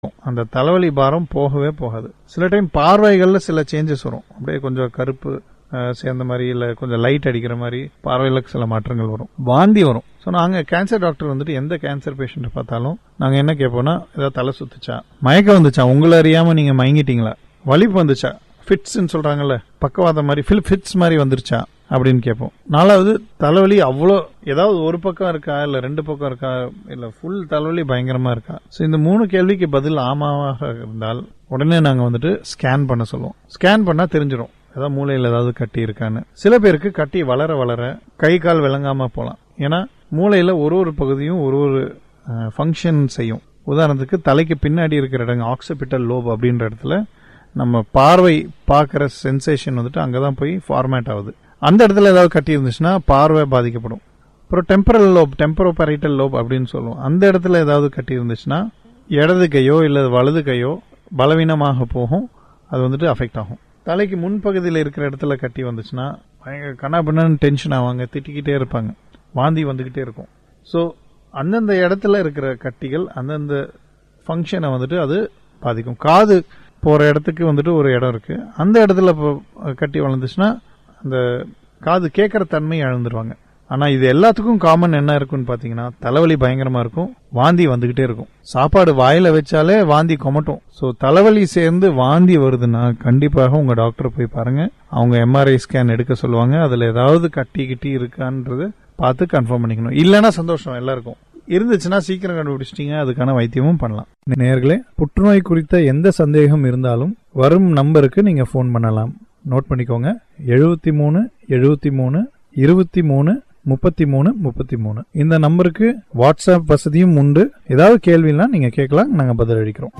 அந்த தலைவலி பாரம் போகவே போகாது சில டைம் பார்வைகள்ல சில சேஞ்சஸ் வரும் அப்படியே கொஞ்சம் கருப்பு அஹ், சேர்ந்த மாதிரி இல்ல கொஞ்சம் லைட் அடிக்கிற மாதிரி பார்வையில சில மாற்றங்கள் வரும் வாந்தி வரும் ஸோ நாங்க கேன்சர் டாக்டர் வந்துட்டு எந்த கேன்சர் பேஷண்ட் பார்த்தாலும் நாங்க என்ன கேட்போம்னா ஏதாவது தலை சுத்துச்சா மயக்கம் வந்துச்சா உங்களை அறியாம நீங்க மயங்கிட்டீங்களா வலிப்பு வந்துச்சா ஃபிட்ஸ்ன்னு சொல்றாங்கல்ல பக்கவாதம் மாதிரி ஃபில் ஃபிட்ஸ் மாதிரி வந்துருச்சா அப்படின்னு கேட்போம் நாலாவது தலைவலி அவ்வளோ ஏதாவது ஒரு பக்கம் இருக்கா இல்ல ரெண்டு பக்கம் இருக்கா இல்ல ஃபுல் தலைவலி பயங்கரமா இருக்கா ஸோ இந்த மூணு கேள்விக்கு பதில் ஆமாவாக இருந்தால் உடனே நாங்க வந்துட்டு ஸ்கேன் பண்ண சொல்லுவோம் ஸ்கேன் பண்ணா தெரிஞ்சிடும் ஏதாவது மூளையில் ஏதாவது கட்டி இருக்கான்னு சில பேருக்கு கட்டி வளர வளர கை கால் விளங்காம போகலாம் ஏன்னா மூளையில ஒரு ஒரு பகுதியும் ஒரு ஒரு ஃபங்க்ஷன் செய்யும் உதாரணத்துக்கு தலைக்கு பின்னாடி இருக்கிற இடங்க ஆக்சிபிட்டல் லோப் அப்படின்ற இடத்துல நம்ம பார்வை பார்க்குற சென்சேஷன் வந்துட்டு அங்கே தான் போய் ஃபார்மேட் ஆகுது அந்த இடத்துல ஏதாவது கட்டி இருந்துச்சுன்னா பார்வை பாதிக்கப்படும் அப்புறம் டெம்பரல் லோப் டெம்பரோபரைட்டல் லோப் அப்படின்னு சொல்லுவோம் அந்த இடத்துல ஏதாவது கட்டி இருந்துச்சுன்னா இடது கையோ இல்லை வலது கையோ பலவீனமாக போகும் அது வந்துட்டு அஃபெக்ட் ஆகும் தலைக்கு முன்பகுதியில் இருக்கிற இடத்துல கட்டி வந்துச்சுன்னா பயங்கர கண்ணாபின்னு டென்ஷன் ஆவாங்க திட்டிக்கிட்டே இருப்பாங்க வாந்தி வந்துகிட்டே இருக்கும் ஸோ அந்தந்த இடத்துல இருக்கிற கட்டிகள் அந்தந்த ஃபங்க்ஷனை வந்துட்டு அது பாதிக்கும் காது போற இடத்துக்கு வந்துட்டு ஒரு இடம் இருக்கு அந்த இடத்துல இப்போ கட்டி வளர்ந்துச்சுன்னா அந்த காது கேட்கற தன்மை இழந்துருவாங்க ஆனா இது எல்லாத்துக்கும் காமன் என்ன இருக்குன்னு பாத்தீங்கன்னா தலைவலி பயங்கரமா இருக்கும் வாந்தி வந்துகிட்டே இருக்கும் சாப்பாடு வாயில வச்சாலே வாந்தி கொமட்டும் சோ தலைவலி சேர்ந்து வாந்தி வருதுன்னா கண்டிப்பாக உங்க டாக்டர் போய் பாருங்க அவங்க எம்ஆர்ஐ ஸ்கேன் எடுக்க சொல்லுவாங்க அதுல ஏதாவது கட்டி கிட்டி இருக்கான்றது பார்த்து கன்ஃபார்ம் பண்ணிக்கணும் இல்லைன்னா சந்தோஷம் எல்லாருக்கும் இருந்துச்சுன்னா சீக்கிரம் கண்டுபிடிச்சிட்டீங்க அதுக்கான வைத்தியமும் பண்ணலாம் நேர்களே புற்றுநோய் குறித்த எந்த சந்தேகம் இருந்தாலும் வரும் நம்பருக்கு நீங்க ஃபோன் பண்ணலாம் நோட் பண்ணிக்கோங்க எழுபத்தி மூணு எழுபத்தி மூணு இருபத்தி மூணு முப்பத்தி மூணு முப்பத்தி மூணு இந்த நம்பருக்கு வாட்ஸ்அப் வசதியும் உண்டு ஏதாவது கேள்வினா நீங்க கேட்கலாம் நாங்க பதில் அளிக்கிறோம்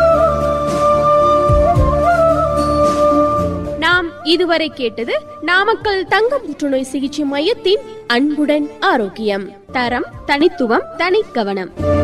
நாம் இதுவரை கேட்டது நாமக்கல் தங்க புற்றுநோய் சிகிச்சை மையத்தின் அன்புடன் ஆரோக்கியம் தரம் தனித்துவம் தனிக்கவனம்